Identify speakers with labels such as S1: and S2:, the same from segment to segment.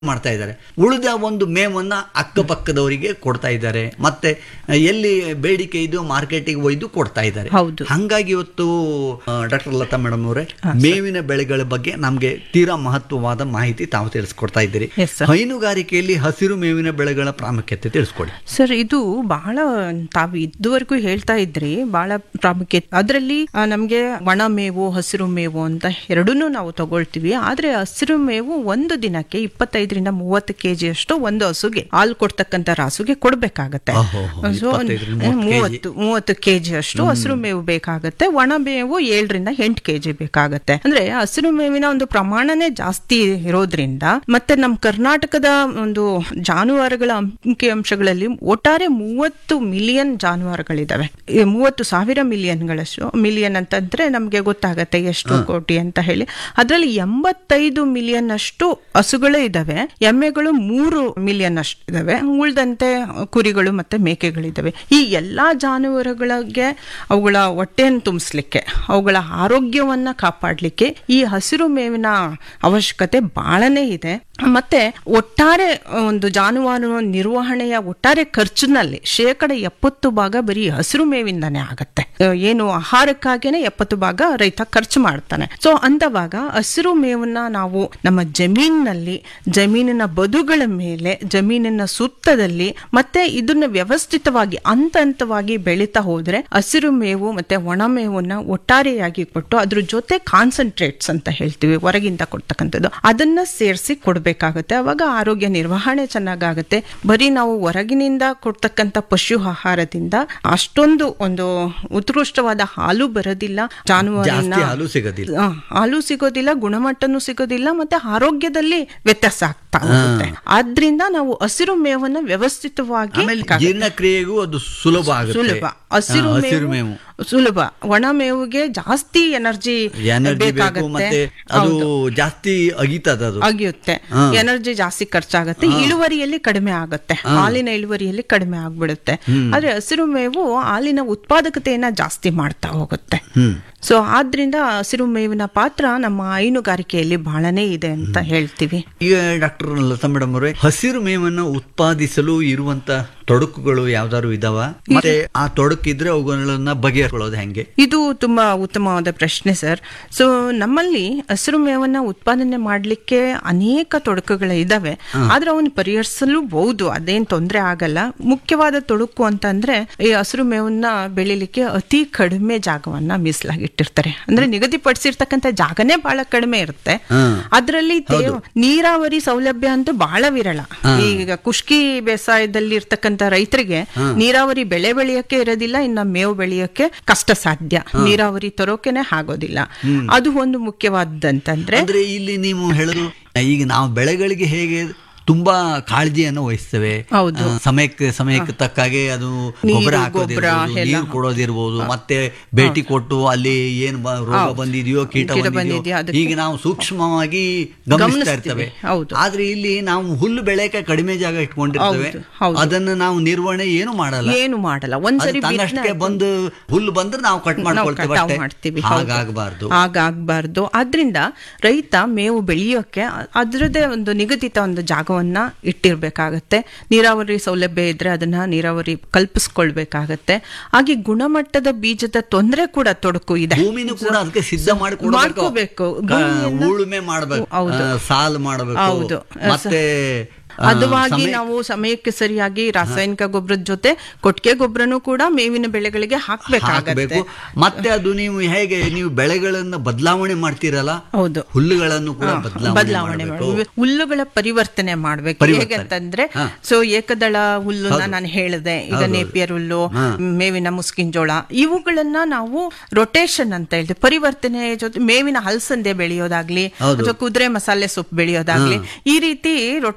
S1: ಮಾಡ್ತಾ ಇದ್ದಾರೆ ಉಳಿದ ಒಂದು ಮೇವನ್ನ ಅಕ್ಕಪಕ್ಕದವರಿಗೆ ಕೊಡ್ತಾ ಇದ್ದಾರೆ ಮತ್ತೆ ಎಲ್ಲಿ ಬೇಡಿಕೆ ಇದು ಮಾರ್ಕೆಟಿಗೆ ಒಯ್ದು ಕೊಡ್ತಾ ಇದ್ದಾರೆ
S2: ಹೌದು.
S1: ಹಂಗಾಗಿ ಇವತ್ತು ಡಾಕ್ಟರ್ ಲತಾ ಮೇಡಮ್ ಅವರೇ ಮೇವಿನ ಬೆಳೆಗಳ ಬಗ್ಗೆ ನಮಗೆ ತೀರಾ ಮಹತ್ವವಾದ ಮಾಹಿತಿ ತಾವು ತಿಳಿಸ್ಕೊಡ್ತಾ ಇದ್ದೀರಿ
S2: Yes, sir.
S1: ಹೈನುಗಾರಿಕೆಯಲ್ಲಿ ಹಸಿರು ಮೇವಿನ ಬೆಳೆಗಳ ಪ್ರಾಮುಖ್ಯತೆ ತಿಳಿಸ್ಕೊಡಿ
S2: ಸರ್ ಇದು ಬಹಳ ತಾವು ಇದುವರೆಗೂ ಹೇಳ್ತಾ ಇದ್ರಿ ಬಹಳ ಪ್ರಾಮುಖ್ಯತೆ ಅದರಲ್ಲಿ ನಮಗೆ ಒಣ ಮೇವು ಹಸಿರು ಮೇವು ಅಂತ ಎರಡನ್ನೂ ನಾವು ತಗೊಳ್ತೀವಿ ಆದ್ರೆ ಹಸಿರು ಮೇವು ಒಂದು ದಿನಕ್ಕೆ ಇಪ್ಪತ್ತೈದರಿಂದ ಮೂವತ್ತು ಕೆಜಿ ಅಷ್ಟು ಒಂದು ಹಸುಗೆ ಹಾಲು ಕೊಡ್ತಕ್ಕಂತ ರಾಸುಗೆ ಕೊಡ್ಬೇಕಾಗತ್ತೆ
S1: ಓಹೋ,
S2: ಸೊ,
S1: 25 ರಿಂದ 30
S2: ಮೂವತ್ತು ಮೂವತ್ತು ಕೆಜಿ ಅಷ್ಟು ಹಸಿರು ಮೇವು ಬೇಕಾಗತ್ತೆ ಒಣ ಮೇವು ಏಳರಿಂದ ಎಂಟು ಕೆಜಿ ಬೇಕಾಗತ್ತೆ ಅಂದ್ರೆ ಹಸಿರು ಮೇವಿನ ಒಂದು ಪ್ರಮಾಣನೇ ಜಾಸ್ತಿ ಇರೋದ್ರಿಂದ ಮತ್ತೆ ನಮ್ಮ ಕರ್ನಾಟಕದ ಒಂದು ಜಾನುವಾರುಗಳ ಅಂಕಿ ಅಂಶಗಳಲ್ಲಿ ಒಟ್ಟಾರೆ ಮೂವತ್ತು ಮಿಲಿಯನ್ ಜಾನುವಾರುಗಳಿದಾವೆ ಈ ಮೂವತ್ತು ಸಾವಿರ ಮಿಲಿಯನ್ಗಳಷ್ಟು ಮಿಲಿಯನ್ ಅಂತಂದ್ರೆ ನಮ್ಗೆ ಗೊತ್ತಾಗತ್ತೆ ಎಷ್ಟು ಕೋಟಿ ಅಂತ ಹೇಳಿ ಅದರಲ್ಲಿ ಎಂಬತ್ತೈದು ಮಿಲಿಯನ್ ಅಷ್ಟು ಹಸುಗಳೇ ಇದಾವೆ ಎಮ್ಮೆಗಳು ಮೂರು ಮಿಲಿಯನ್ ಅಷ್ಟು ಇದಾವೆ ಉಳಿದಂತೆ ಕುರಿಗಳು ಮತ್ತೆ ಮೇಕೆಗಳಿದಾವೆ ಈ ಎಲ್ಲಾ ಜಾನುವಾರುಗಳಿಗೆ ಅವುಗಳ ಹೊಟ್ಟೆಯನ್ನು ತುಂಬಿಸ್ಲಿಕ್ಕೆ ಅವುಗಳ ಆರೋಗ್ಯವನ್ನ ಕಾಪಾಡಲಿಕ್ಕೆ ಈ ಹಸಿರು ಮೇವಿನ ಅವಶ್ಯಕತೆ ಬಹಳನೇ ಇದೆ ಮತ್ತೆ ಒಟ್ಟಾರೆ ಒಂದು ಜಾನುವಾರು ನಿರ್ವಹಣೆಯ ಒಟ್ಟಾರೆ ಖರ್ಚಿನಲ್ಲಿ ಶೇಕಡ ಎಪ್ಪತ್ತು ಭಾಗ ಬರೀ ಹಸಿರು ಮೇವಿಂದಾನೇ ಆಗತ್ತೆ ಅಹ್, ಏನು ಆಹಾರಕ್ಕಾಗೇನೆ ಎಪ್ಪತ್ತು ಭಾಗ ರೈತ ಖರ್ಚು ಮಾಡ್ತಾನೆ ಸೊ ಅಂದವಾಗ ಹಸಿರು ಮೇವನ್ನ ನಾವು ನಮ್ಮ ಜಮೀನಿನಲ್ಲಿ ಜಮೀನಿನ ಬದುಗಳ ಮೇಲೆ ಜಮೀನಿನ ಸುತ್ತದಲ್ಲಿ ಮತ್ತೆ ಇದನ್ನ ವ್ಯವಸ್ಥಿತವಾಗಿ ಹಂತ ಹಂತವಾಗಿ ಬೆಳೀತಾ ಹೋದ್ರೆ ಹಸಿರು ಮೇವು ಮತ್ತೆ ಒಣ ಮೇವನ್ನ ಒಟ್ಟಾರೆಯಾಗಿ ಕೊಟ್ಟು ಅದ್ರ ಜೊತೆ ಕಾನ್ಸಂಟ್ರೇಟ್ಸ್ ಅಂತ ಹೇಳ್ತೀವಿ ಹೊರಗಿಂದ ಕೊಡ್ತಕ್ಕಂಥದ್ದು ಅದನ್ನ ಸೇರಿಸಿ ಕೊಡ್ಬೇಕಾಗುತ್ತೆ ಅವಾಗ ಆರೋಗ್ಯ ನಿರ್ವಹಣೆ ಚೆನ್ನಾಗಾಗುತ್ತೆ ಬರೀ ನಾವು ಹೊರಗಿನಿಂದ ಕೊಡ್ತಕ್ಕಂಥ ಪಶು ಆಹಾರದಿಂದ ಅಷ್ಟೊಂದು ಒಂದು ಉತ್ಕೃಷ್ಟವಾದ ಹಾಲು ಬರೋದಿಲ್ಲ ಜಾನುವಾರಿನ
S1: ಜಾಸ್ತಿ ಹಾಲು ಸಿಗೋದಿಲ್ಲ
S2: ಆ, ಹಾಲು ಸಿಗೋದಿಲ್ಲ ಗುಣಮಟ್ಟನೂ ಸಿಗೋದಿಲ್ಲ ಮತ್ತೆ ಆರೋಗ್ಯದಲ್ಲಿ ವ್ಯತ್ಯಾಸ ಆಗ್ತಾ ಹೋಗುತ್ತೆ ಆದ್ರಿಂದ ನಾವು ಹಸಿರು ಮೇವನ್ನ ವ್ಯವಸ್ಥಿತವಾಗಿ
S1: ಆಮೇಲೆ ಜೀರ್ಣಕ್ರಿಯೆಗೂ ಅದು ಸುಲಭ ಆಗುತ್ತೆ
S2: ಸುಲಭ ಹಸಿರು
S1: ಹಾ, ಹಸಿರು
S2: ಮೇವು
S1: ಮೇವು
S2: ಸುಲಭ ಒಣ ಮೇವಿಗೆ ಜಾಸ್ತಿ ಎನರ್ಜಿ
S1: ಎನರ್ಜಿ ಬೇಕು ಮತ್ತೆ ಅದು ಜಾಸ್ತಿ ಅಗಿತದ ಅದು
S2: ಅಗಿಯುತ್ತೆ ಎನರ್ಜಿ ಜಾಸ್ತಿ ಖರ್ಚಾಗತ್ತೆ ಇಳುವರಿಯಲ್ಲಿ ಕಡಿಮೆ ಆಗುತ್ತೆ ಹಾಲಿನ ಇಳುವರಿಯಲ್ಲಿ ಕಡಿಮೆ ಆಗ್ಬಿಡುತ್ತೆ ಆದ್ರೆ ಹಸಿರು ಮೇವು ಹಾಲಿನ ಉತ್ಪಾದಕತೆಯನ್ನ ಜಾಸ್ತಿ ಮಾಡ್ತಾ ಹೋಗುತ್ತೆ
S1: ಹ್ಮ್
S2: ಸೊ ಆದ್ರಿಂದ ಹಸಿರು ಮೇವಿನ ಪಾತ್ರ ನಮ್ಮ ಹೈನುಗಾರಿಕೆಯಲ್ಲಿ ಬಹಳನೇ ಇದೆ ಅಂತ ಹೇಳ್ತೀವಿ
S1: ಈಗ ಡಾಕ್ಟರ್ ಲತಾ ಮೇಡಮ್ ಅವರೇ ಹಸಿರು ಮೇವನ್ನು ಉತ್ಪಾದಿಸಲು ಇರುವಂತ ತೊಡಕುಗಳು ಯಾವ್ದಾದ್ರು ಇದಾವ ಮತ್ತೆ ಆ ತೊಡಕಿದ್ರೆ ಅವುಗಳನ್ನ ಬಗೆಹರಿಕೊಳ್ಳೋದು ಹೆಂಗೆ
S2: ಇದು ತುಂಬಾ ಉತ್ತಮವಾದ ಪ್ರಶ್ನೆ ಸರ್ ಸೊ ನಮ್ಮಲ್ಲಿ ಹಸಿರು ಮೇವನ್ನ ಉತ್ಪಾದನೆ ಮಾಡ್ಲಿಕ್ಕೆ ಅನೇಕ ತೊಡಕುಗಳು ಇದಾವೆ ಆದ್ರೆ ಅವನು ಪರಿಹರಿಸಲೂಬಹುದು ಅದೇನ್ ತೊಂದರೆ ಆಗಲ್ಲ ಮುಖ್ಯವಾದ ತೊಡಕು ಅಂತಂದ್ರೆ ಈ ಹಸಿರು ಮೇವನ್ನ ಬೆಳಿಲಿಕ್ಕೆ ಅತಿ ಕಡಿಮೆ ಜಾಗವನ್ನ ಮೀಸಲಾಗಿಟ್ಟಿರ್ತಾರೆ ಅಂದ್ರೆ ನಿಗದಿಪಡಿಸಿರ್ತಕ್ಕಂಥ ಜಾಗನೇ ಬಹಳ ಕಡಿಮೆ ಇರುತ್ತೆ
S1: ಹ್ಮ್.
S2: ಅದರಲ್ಲಿ ನೀರಾವರಿ ಸೌಲಭ್ಯ ಅಂತೂ ಬಹಳ ವಿರಳ ಈಗ ಕುಷ್ಕಿ ಬೇಸಾಯದಲ್ಲಿ ಇರ್ತಕ್ಕಂಥ ರೈತರಿಗೆ ನೀರಾವರಿ ಬೆಳೆ ಬೆಳೆಯಕ್ಕೆ ಇರೋದಿಲ್ಲ ಇನ್ನ ಮೇವು ಬೆಳೆಯಕ್ಕೆ ಕಷ್ಟ ಸಾಧ್ಯ ನೀರಾವರಿ ತರೋಕೆನೆ ಆಗೋದಿಲ್ಲ ಅದು ಒಂದು ಮುಖ್ಯವಾದಂತಂದ್ರೆ
S1: ಅಂದ್ರೆ ಇಲ್ಲಿ ನೀವು ಹೇಳುದು ಈಗ ನಾವು ಬೆಳೆಗಳಿಗೆ ಹೇಗೆ ತುಂಬಾ ಕಾಳಜಿಯನ್ನು ವಹಿಸ್ತೇವೆ
S2: ಹೌದು.
S1: ಆ, ಸಮಯಕ್ಕೆ ಸಮಯಕ್ಕೆ ತಕ್ಕಾಗೆ ಅದು ಗೊಬ್ಬರ ಹಾಕೋದಿರ್ಬೋದು ನೀರು ಕೊಡೋದಿರ್ಬೋದು ಮತ್ತೆ ಭೇಟಿ ಕೊಟ್ಟು ಅಲ್ಲಿ ಏನ್ ಬ- ರೋಗ ಬಂದಿದೆಯೋ ಕೀಟ
S2: ಕೀಟ
S1: ಬಂದಿದೆಯೋ
S2: ಬಂದಿದ್ಯೋ ಅದಕ್ಕೆ-
S1: ಈಗ ನಾವು ಸೂಕ್ಷ್ಮವಾಗಿ ಗಮನಿಸ್ತಾ
S2: ಗಮನಿಸ್ತೀವಿ.
S1: ಇರ್ತೇವೆ
S2: ಹೌದು.
S1: ಆದ್ರೆ ಇಲ್ಲಿ ನಾವು ಹುಲ್ಲು ಬೆಳೆಯಕ್ಕೆ ಕಡಿಮೆ ಜಾಗ ಇಟ್ಕೊಂಡಿರ್ತೇವೆ
S2: ಹೌದು, ಹೌದು.
S1: ಅದನ್ನ ನಾವು ನಿರ್ವಹಣೆ ಏನು ಮಾಡಲ್ಲ
S2: ಏನು ಮಾಡಲ್ಲ ಒಂದ್ಸರಿ
S1: ಅದು ತನ್ನಷ್ಟಕ್ಕೆ ಬಂದು ಹುಲ್ಲು ಬಂದ್ರೆ ನಾವು ಕಟ್
S2: ನಾವು
S1: ಮಾಡ್ಕೊಳ್ತೇವೆ
S2: ಕಟಾವ್
S1: ಅಷ್ಟೇ
S2: ಮಾಡ್ತೀವಿ ಹೌದು.
S1: ಹಾಗಾಗಬಾರ್ದು
S2: ಹಾಗಾಗ್ಬಾರ್ದು ಆದ್ರಿಂದ ರೈತ ಮೇವು ಬೆಳೆಯೋಕೆ ಅದರದೇ ಒಂದು ನಿಗದಿತ ಒಂದು ಜಾಗವನ್ನ ಇಟ್ಟಿರ್ಬೇಕಾಗತ್ತೆ ನೀರಾವರಿ ಸೌಲಭ್ಯ ಇದ್ರೆ ಅದನ್ನ ನೀರಾವರಿ ಕಲ್ಪಿಸ್ಕೊಳ್ಬೇಕಾಗತ್ತೆ ಹಾಗೆ ಗುಣಮಟ್ಟದ ಬೀಜದ ತೊಂದರೆ ಕೂಡ ತೊಡಕು ಇದೆ
S1: ಭೂಮಿನೂ ಕೂಡ ಅದಕ್ಕೆ ಸಿದ್ಧ ಮಾಡಿ
S2: ಮಾಡ್ಕೋಬೇಕು.
S1: ಕ-
S2: ಭೂಮಿಯನ್ನ-
S1: ಉಳುಮೆ ಮಾಡ್ಬೇಕು
S2: ಹೌದು.
S1: ಆ, ಸಾಲ್ ಮಾಡಬೇಕು
S2: ಹೌದು.
S1: ಮತ್ತೆ ಆ,
S2: ಅದವಾಗಿ
S1: ಸಮಯ-
S2: ನಾವು ಸಮಯಕ್ಕೆ ಸರಿಯಾಗಿ ರಾಸಾಯನಿಕ ಗೊಬ್ಬರದ ಜೊತೆ ಕೊಟ್ಟಿಗೆ ಗೊಬ್ಬರನು ಕೂಡ ಮೇವಿನ ಬೆಳೆಗಳಿಗೆ ಹಾಕ್ಬೇಕಾಗತ್ತೆ
S1: ಹಾಕ್ಬೇಕು ಮತ್ತೆ ಅದು ನೀವು ಹೇಗೆ ನೀವು ಬೆಳೆಗಳನ್ನ ಬದಲಾವಣೆ ಮಾಡ್ತೀರಲ್ಲ
S2: ಹೌದು
S1: ಹುಲ್ಲುಗಳನ್ನು ಕೂಡ ಬದಲಾವಣೆ
S2: ಬದಲಾವಣೆ
S1: ಮಾಡಬೇಕು
S2: ಮಾಡ್ಬೇಕು ಹುಲ್ಲುಗಳ ಪರಿವರ್ತನೆ ಮಾಡ್ಬೇಕು
S1: ಪರಿವರ್ತನೆ.
S2: ಹೇಗೆ ಅಂತಂದ್ರೆ
S1: ಹಾ.
S2: ಸೊ ಏಕದಳ ಹುಲ್ಲನ್ನ ನಾನು ಹೇಳಿದೆ ಈಗ ನೇಪಿಯರ್ ಹುಲ್ಲು ಮೇವಿನ ಮುಸ್ಕಿನ ಜೋಳ ಇವುಗಳನ್ನ ನಾವು ರೊಟೇಷನ್ ಅಂತ ಹೇಳ್ತೀವಿ ಪರಿವರ್ತನೆ ಜೊತೆ ಮೇವಿನ ಹಲಸಂದೆ ಬೆಳೆಯೋದಾಗ್ಲಿ
S1: ಹೌದು.
S2: ಅಥವಾ ಕುದುರೆ ಮಸಾಲೆ ಸೊಪ್ಪು ಬೆಳೆಯೋದಾಗ್ಲಿ ಈ ರೀತಿ ರೊಟೇಷನ್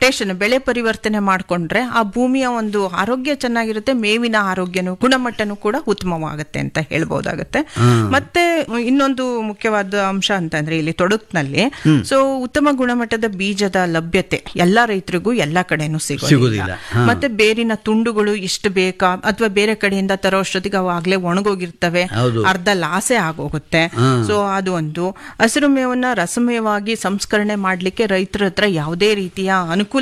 S2: ಬೆಳೆ ಪರಿವರ್ತನೆ ಮಾಡ್ಕೊಂಡ್ರೆ ಆ ಭೂಮಿಯ ಒಂದು ಆರೋಗ್ಯ ಚೆನ್ನಾಗಿರುತ್ತೆ ಮೇವಿನ ಆರೋಗ್ಯನು ಗುಣಮಟ್ಟನೂ ಕೂಡ ಉತ್ತಮವಾಗುತ್ತೆ ಅಂತ ಹೇಳ್ಬೋದಾಗತ್ತೆ ಮತ್ತೆ ಇನ್ನೊಂದು ಮುಖ್ಯವಾದ ಅಂಶ ಅಂತಂದ್ರೆ ಇಲ್ಲಿ ತೊಡಕ್ನಲ್ಲಿ ಸೊ ಉತ್ತಮ ಗುಣಮಟ್ಟದ ಬೀಜದ ಲಭ್ಯತೆ ಎಲ್ಲಾ ರೈತರಿಗೂ ಎಲ್ಲಾ ಕಡೆನೂ
S1: ಸಿಗೋದಿಲ್ಲ.
S2: ಸಿಗೋದಿಲ್ಲ ಮತ್ತೆ ಬೇರಿನ ತುಂಡುಗಳು ಇಷ್ಟು ಬೇಕಾ ಅಥವಾ ಬೇರೆ ಕಡೆಯಿಂದ ತರೋ ಅಷ್ಟೊತ್ತಿಗೆ ಅವು ಆಗ್ಲೇ ಒಣಗೋಗಿರ್ತವೆ
S1: ಹೌದು.
S2: ಅರ್ಧ ಲಾಸೆ ಆಗೋಗುತ್ತೆ ಸೊ ಅದು ಒಂದು ಹಸಿರು ಮೇವನ್ನ ರಸಮೇವಾಗಿ ಸಂಸ್ಕರಣೆ ಮಾಡ್ಲಿಕ್ಕೆ ರೈತರ ಹತ್ರ ಯಾವುದೇ ರೀತಿಯ ಅನುಕೂಲ